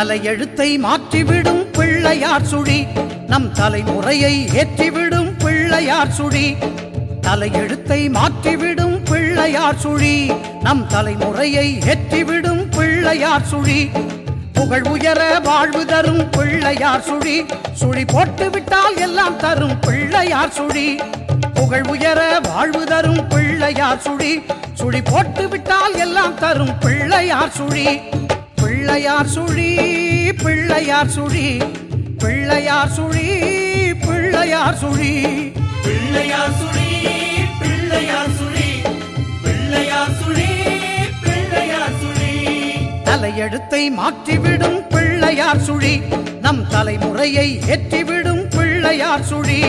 தலையெழுத்தை மாற்றிவிடும் பிள்ளையார் சுழி நம் தலைமுறையை ஏற்றிவிடும் பிள்ளையார் சுழி தலையெழுத்தை மாற்றிவிடும் பிள்ளையார் சுழி நம் தலைமுறையை ஏற்றிவிடும் பிள்ளையார் சுழி புகழ் உயர வாழ்வு தரும் பிள்ளையார் சுழி சுழி போட்டு விட்டால் எல்லாம் தரும் பிள்ளையார் சுழி புகழ் உயர வாழ்வு தரும் பிள்ளையார் சுழி சுழி போட்டு விட்டால் எல்லாம் தரும் பிள்ளையார் சுழி பிள்ளையார் சுழி பிள்ளையார் சுழி பிள்ளையார் சுழி பிள்ளையார் சுழி பிள்ளையார் சுழி பிள்ளையார் சுழி பிள்ளையார் சுழி பிள்ளையார் சுழி தலையெழுத்தை மாற்றிவிடும் பிள்ளையார் சுழி நம் தலைமுறையை ஏற்றிவிடும் பிள்ளையார் சுழி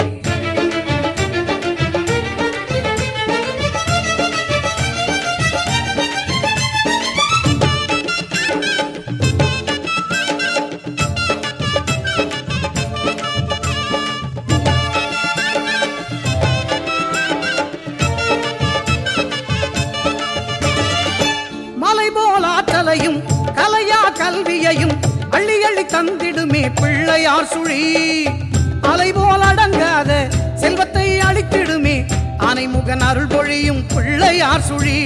மலை போல் ஆற்றலையும் கலையா கல்வியையும் அள்ளி அள்ளி தந்திடுமே பிள்ளையார் சுழி அலை போல் அடங்காத செல்வத்தை அளித்திடுமே ஆனைமுகன் அருள் பொழியும் பிள்ளையார் சுழி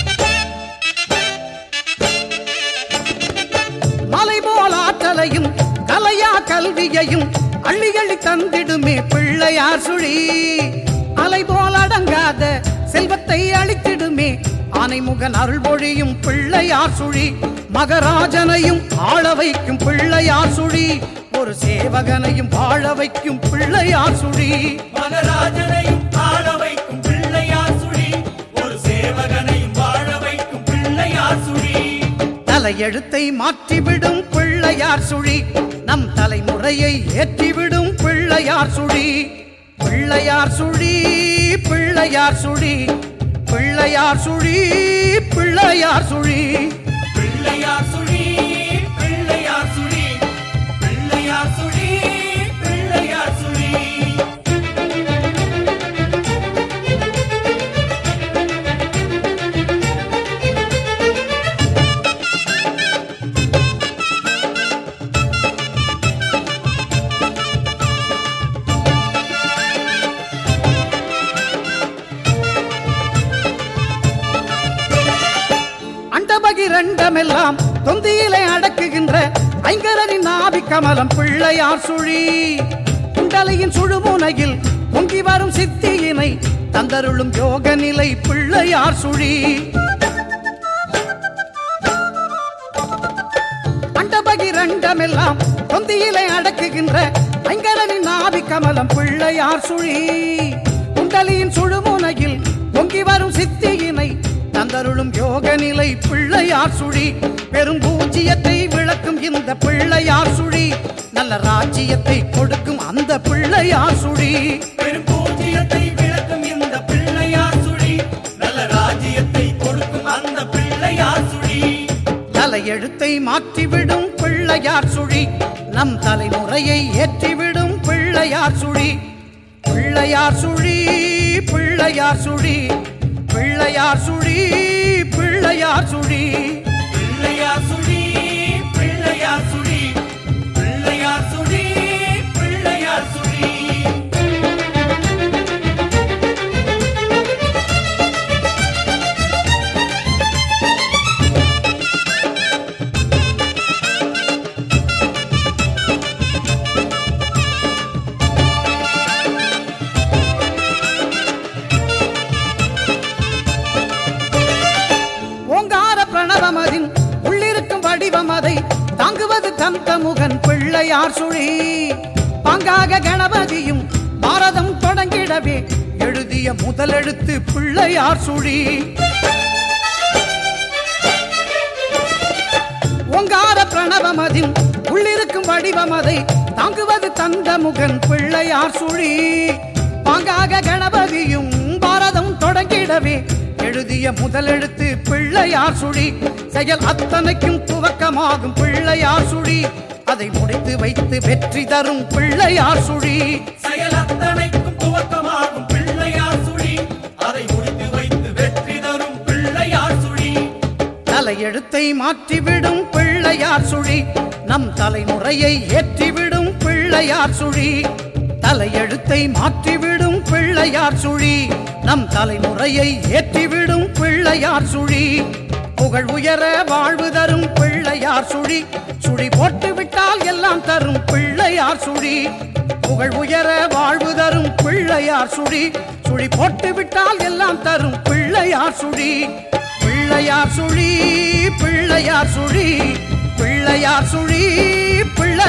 மலை போல் ஆற்றலையும் கலையா கல்வியையும் அள்ளி அள்ளி தந்திடுமே பிள்ளையார் சுழி அலை போல் அடங்காத செல்வத்தை அளித்திடுமே ஆனைமுகன் அருள் பொழியும் பிள்ளையார் சுழி மகராஜனையும் ஆள வைக்கும் பிள்ளையார் சுழி ஒரு சேவகனையும் வாழ வைக்கும் பிள்ளையார் சுழி மகராஜனையும் ஆள வைக்கும் பிள்ளையார் சுழி ஒரு சேவகனையும் வாழ வைக்கும் பிள்ளையார் சுழி தலையெழுத்தை மாற்றிவிடும் பிள்ளையார் சுழி நம் தலைமுறையை ஏற்றிவிடும் பிள்ளையார் சுழி பிள்ளையார் சுழி பிள்ளையார் சுழி பிள்ளையார் சுழி பிள்ளையார் சுழி பிள்ளையார் சுழி பிள்ளையார் சுழி பிள்ளையார் சுழி பிள்ளையார் சுழி அண்டபகிரண்டமெல்லாம் தொந்தியிலே அடக்குகின்ற ஐங்கரனின் நாபி கமலம் பிள்ளையார் சுழி குண்டலையின் சுழுமுனையில் பொங்கி வரும் சித்தியினை தந்தருளும் யோக நிலை பிள்ளையார் சுழி அண்டபகிரண்டமெல்லாம் தொந்தியிலே அடக்குகின்ற ஐங்கரனின் நாபி கமலம் பிள்ளையார் சுழி குண்டலியின் சுழுமுனையில் பொங்கி வரும் சித்தியினை தந்தருளும் யோக நிலை பிள்ளையார் சுழி பெரும் பூஜ்ஜியத்தை விளக்கும் இந்த பிள்ளையார் சுழி நல்ல ராஜ்ஜியத்தை கொடுக்கும் அந்த பிள்ளையார் சுழி பெரும் பூஜ்ஜியத்தை விளக்கும் இந்த பிள்ளையார் சுழி நல்ல ராஜ்யத்தை கொடுக்கும் அந்த பிள்ளையார் சுழி தலையெழுத்தை மாற்றிவிடும் பிள்ளையார் சுழி நம் தலைமுறையை ஏற்றிவிடும் பிள்ளையார் சுழி பிள்ளையார் சுழி பிள்ளையார் சுழி பிள்ளையார் சுழி பிள்ளையார் சுழி பிள்ளையார் சுழி பிள்ளையார் சுழி பிள்ளையார் சுழி பிள்ளையார் சுழி ஓங்கார பிரணவமதின் உள்ளிருக்கும் வடிவம் அதை தாங்குவது தந்த முகன் பிள்ளையார் சுழி பாங்காக கணபதியும் பாரதம் தொடங்கிடவே எழுதிய முதலெழுத்து பிள்ளையார் சுழி ஓங்கார பிரணவமதின் உள்ளிருக்கும் வடிவம் அதை தாங்குவது தந்த முகன் பிள்ளையார் சுழி பாங்காக கணபதியும் பாரதம் தொடங்கிடவே எழுதிய முதலெழுத்து பிள்ளையார் சுழி செயல் அத்தனைக்கும் துவக்கமாகும் பிள்ளையார் சுழி அதை முடித்து வைத்து வெற்றி தரும் பிள்ளையார் சுழி செயல் அத்தனைக்கும் துவக்கமாகும் பிள்ளையார் சுழி அதை முடித்து வைத்து வெற்றி தரும் பிள்ளையார் சுழி தலையெழுத்தை மாற்றிவிடும் பிள்ளையார் சுழி நம் தலைமுறையை ஏற்றிவிடும் பிள்ளையார் சுழி தலையெழுத்தை மாற்றிவிடும் பிள்ளையார் சுழி நம் தலைமுறையை ஏற்றிவிடும் பிள்ளையார் சுழி புகழ் உயர வாழ்வு தரும் பிள்ளையார் சுழி சுழி போட்டு விட்டால் எல்லாம் தரும் பிள்ளையார் சுழி புகழ் உயர வாழ்வு தரும் பிள்ளையார் சுழி சுழி போட்டு விட்டால் எல்லாம் தரும் பிள்ளையார் சுழி பிள்ளையார் சுழி பிள்ளையார் சுழி பிள்ளையார் சுழி பிள்ளை